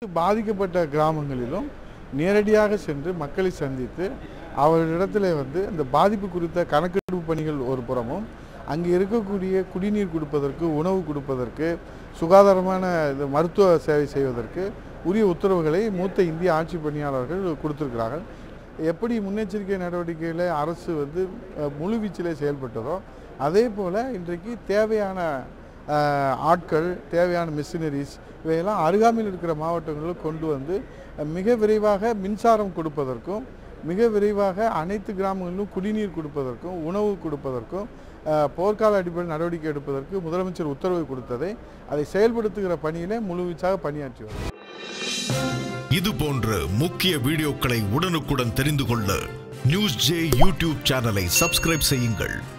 பாதிக்கப்பட்ட கிராமங்களிலும் நேரடியாக சென்று மக்களை சந்தித்து அவர்களிடத்தில் வந்து இந்த பாதிப்பு குறித்த கணக்கெடுப்பு பணிகள் ஒரு புறமும் அங்கே இருக்கக்கூடிய குடிநீர் கொடுப்பதற்கு உணவு கொடுப்பதற்கு சுகாதாரமான இது மருத்துவ சேவை செய்வதற்கு உரிய உத்தரவுகளை மூத்த இந்திய ஆட்சி பணியாளர்கள் கொடுத்திருக்கிறார்கள் எப்படி முன்னெச்சரிக்கை நடவடிக்கையில் அரசு வந்து அஹ், முழுவீச்சில் செயல்பட்டதோ அதே போல் இன்றைக்கு தேவையான அஹ், ஆட்கள் தேவையான மிஷினரிஸ் இவையெல்லாம் அருகாமையில் இருக்கிற மாவட்டங்களுக்கு கொண்டு வந்து அஹ், மிக விரைவாக மின்சாரம் கொடுப்பதற்கும் மிக விரைவாக அனைத்து கிராமங்களிலும் குடிநீர் கொடுப்பதற்கும் உணவு கொடுப்பதற்கும் அஹ், போர்க்கால அடிப்படையில் நடவடிக்கை எடுப்பதற்கு முதலமைச்சர் உத்தரவு கொடுத்ததை அதை செயல்படுத்துகிற பணியிலே முழுவீச்சாக பணியாற்றி வருகிறார் இது போன்ற முக்கிய வீடியோக்களை உடனுக்குடன் தெரிந்து கொள்ள நியூஸ் ஜே யூடியூப் சேனலை சப்ஸ்கிரைப் செய்யுங்கள்